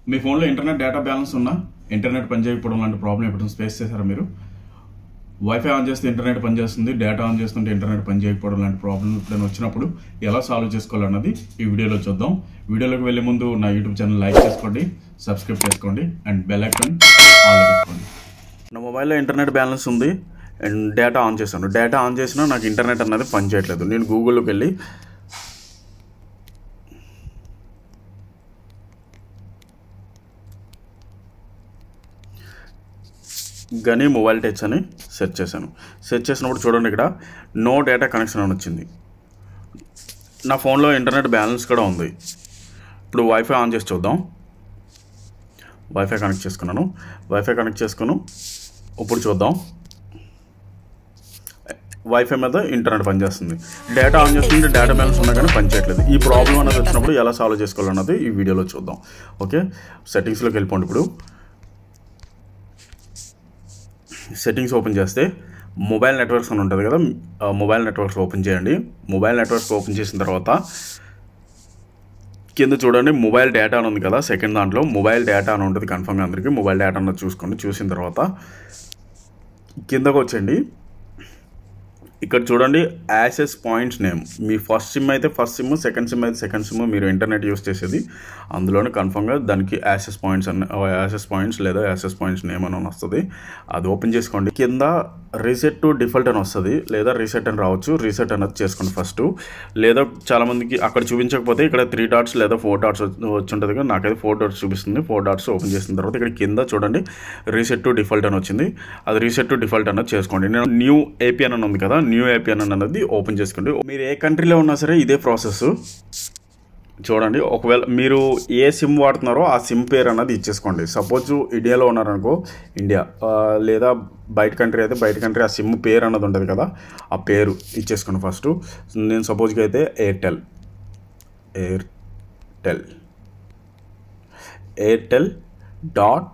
మీ ఫోన్లో internet data balance ఉన్నా internet పనిచేయకపోవడం లాంటి ప్రాబ్లం ఎప్పుడు ఫేస్ చేశారా మీరు వైఫై ఆన్ చేస్తే ఇంటర్నెట్ పనిచేస్తుంది డేటా ఆన్ చేస్తుంటే ఇంటర్నెట్ పనిచేయకపోవడం లాంటి ప్రాబ్లం ఎప్పుడైనా వచ్చినప్పుడు ఎలా సాల్వ్ చేసుకోవాలన్నది ఈ వీడియోలో చూద్దాం వీడియోలోకి వెళ్ళే ముందు నా యూట్యూబ్ ఛానల్ లైక్ చేసుకోండి సబ్స్క్రైబ్ చేసుకోండి అండ్ బెల్ ఐకాన్ ఆన్ పెట్టుకోండి నా మొబైల్లో ఇంటర్నెట్ బ్యాలెన్స్ ఉంది అండ్ డేటా ఆన్ చేశాను డేటా ఆన్ చేసినా నాకు ఇంటర్నెట్ అన్నది పనిచేయట్లేదు నేను గూగుల్లోకి వెళ్ళి గని మొబైల్ టచ్ అని సెర్చ్ చేశాను సెర్చ్ చేసినప్పుడు చూడండి ఇక్కడ నో డేటా కనెక్షన్ అని వచ్చింది నా ఫోన్లో ఇంటర్నెట్ బ్యాలెన్స్ కూడా ఉంది ఇప్పుడు వైఫై ఆన్ చేసి చూద్దాం వైఫై కనెక్ట్ చేసుకున్నాను వైఫై కనెక్ట్ చేసుకుని ఇప్పుడు చూద్దాం వైఫై మీద ఇంటర్నెట్ పనిచేస్తుంది డేటా ఆన్ చేస్తుంటే డేటా బ్యాలెన్స్ ఉన్నా కానీ పనిచేయట్లేదు ఈ ప్రాబ్లం అనేది వచ్చినప్పుడు ఎలా సాల్వ్ చేసుకోవాలన్నది ఈ వీడియోలో చూద్దాం ఓకే సెట్టింగ్స్లోకి వెళ్ళిపోండి ఇప్పుడు సెట్టింగ్స్ ఓపెన్ చేస్తే మొబైల్ నెట్వర్క్స్ అని ఉంటుంది కదా ఆ మొబైల్ నెట్వర్క్స్ ఓపెన్ చేయండి మొబైల్ నెట్వర్క్స్ ఓపెన్ చేసిన తర్వాత కింద చూడండి మొబైల్ డేటా అని ఉంది కదా సెకండ్ దాంట్లో మొబైల్ డేటా అని ఉంటుంది కన్ఫర్మ్గా అందరికీ మొబైల్ డేటా అన్నది చూసుకోండి చూసిన తర్వాత కిందకు వచ్చండి ఇక్కడ చూడండి యాసెస్ పాయింట్స్ నేమ్ మీ ఫస్ట్ సిమ్ అయితే ఫస్ట్ సిమ్ సెకండ్ సిమ్ అయితే సెకండ్ సిమ్ మీరు ఇంటర్నెట్ యూస్ చేసేది అందులోనే కన్ఫర్మ్గా దానికి యాసెస్ పాయింట్స్ అన్న యాసెస్ పాయింట్స్ లేదా యాసెస్ పాయింట్స్ నేమ్ అని వస్తుంది అది ఓపెన్ చేసుకోండి కింద రీసెట్ టు డిఫాల్ట్ అని వస్తుంది లేదా రీసెట్ అని రావచ్చు రీసెట్ అనేది చేసుకోండి ఫస్ట్ లేదా చాలామందికి అక్కడ చూపించకపోతే ఇక్కడ త్రీ డాట్స్ లేదా ఫోర్ డాట్స్ వచ్చి ఉంటుంది కదా నాకైతే ఫోర్ డాట్స్ చూపిస్తుంది ఫోర్ డాట్స్ ఓపెన్ చేసిన తర్వాత ఇక్కడ కింద చూడండి రీసెట్ టు డిఫాల్ట్ అని వచ్చింది అది రీసెట్ టు డిఫాల్ట్ అన్నది చేసుకోండి నేను న్యూ ఏపీఎన్ అని ఉంది కదా న్యూ ఏపీఎన్ అన్నది ఓపెన్ చేసుకోండి మీరు ఏ కంట్రీలో ఉన్నా సరే ఇదే ప్రాసెస్ చూడండి ఒకవేళ మీరు ఏ సిమ్ వాడుతున్నారో ఆ సిమ్ పేరు అన్నది ఇచ్చేసుకోండి సపోజ్ ఇండియాలో ఉన్నారనుకో ఇండియా ఆ, లేదా బయట కంట్రీ అయితే బయట కంట్రీ ఆ సిమ్ పేరు అన్నది ఉంటుంది కదా ఆ పేరు ఇచ్చేసుకోండి ఫస్ట్ నేను సపోజ్గా అయితే Airtel Airtel Airtel dot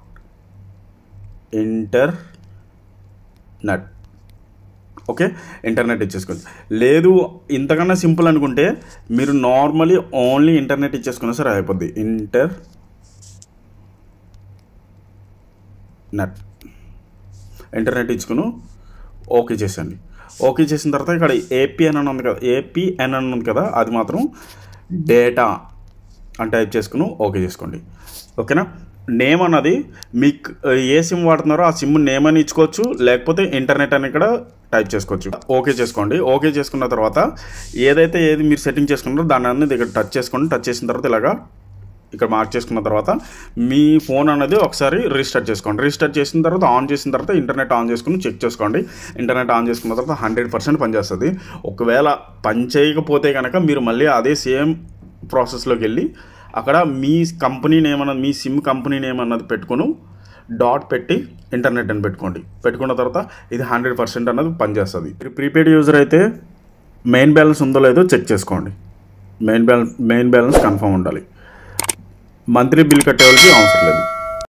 internet okay internet ఇచ్చేసుకోండి లేదు ఇంతకన్నా సింపుల్ అనుకుంటే మీరు నార్మలీ ఓన్లీ ఇంటర్నెట్ ఇచ్చేసుకున్నా సరే అయిపోద్ది ఇంటర్ నెట్ ఇంటర్నెట్ ఇచ్చుకుని ఓకే చేసండి ఓకే చేసిన తర్వాత ఇక్కడ ఏపీఎన్ అని ఉంది కదా ఏపీఎన్ అని ఉంది కదా అది మాత్రం డేటా అని టైప్ చేసుకుని ఓకే చేసుకోండి ఓకేనా నేమ్ అన్నది మీకు ఏ సిమ్ వాడుతున్నారో ఆ సిమ్ నేమ్ అని ఇచ్చుకోవచ్చు లేకపోతే ఇంటర్నెట్ అని ఇక్కడ టైప్ చేసుకోవచ్చు ఓకే చేసుకోండి ఓకే చేసుకున్న తర్వాత ఏదైతే ఏది మీరు సెట్టింగ్ చేసుకున్నారో దాన్ని అనేది ఇక్కడ టచ్ చేసుకోండి టచ్ చేసిన తర్వాత ఇలాగా ఇక్కడ మార్క్ చేసుకున్న తర్వాత మీ ఫోన్ అనేది ఒకసారి రీస్టార్ట్ చేసుకోండి రీస్టార్ట్ చేసిన తర్వాత ఆన్ చేసిన తర్వాత ఇంటర్నెట్ ఆన్ చేసుకుని చెక్ చేసుకోండి ఇంటర్నెట్ ఆన్ చేసుకున్న తర్వాత హండ్రెడ్ పర్సెంట్ పనిచేస్తుంది ఒకవేళ పని చేయకపోతే కనుక మీరు మళ్ళీ అదే సేమ్ ప్రాసెస్లోకి వెళ్ళి అక్కడ మీ కంపెనీ నేమ్ అన్నది మీ సిమ్ కంపెనీ నేమ్ అన్నది పెట్టుకుని డాట్ పెట్టి ఇంటర్నెట్ అని పెట్టుకోండి పెట్టుకున్న తర్వాత ఇది హండ్రెడ్ పర్సెంట్ అన్నది పనిచేస్తుంది మీరు ప్రీపెయిడ్ యూజర్ అయితే మెయిన్ బ్యాలెన్స్ ఉందో లేదో చెక్ చేసుకోండి main balance main balance confirm ఉండాలి మంత్లీ బిల్ కట్టే వాళ్ళకి అవసరం లేదు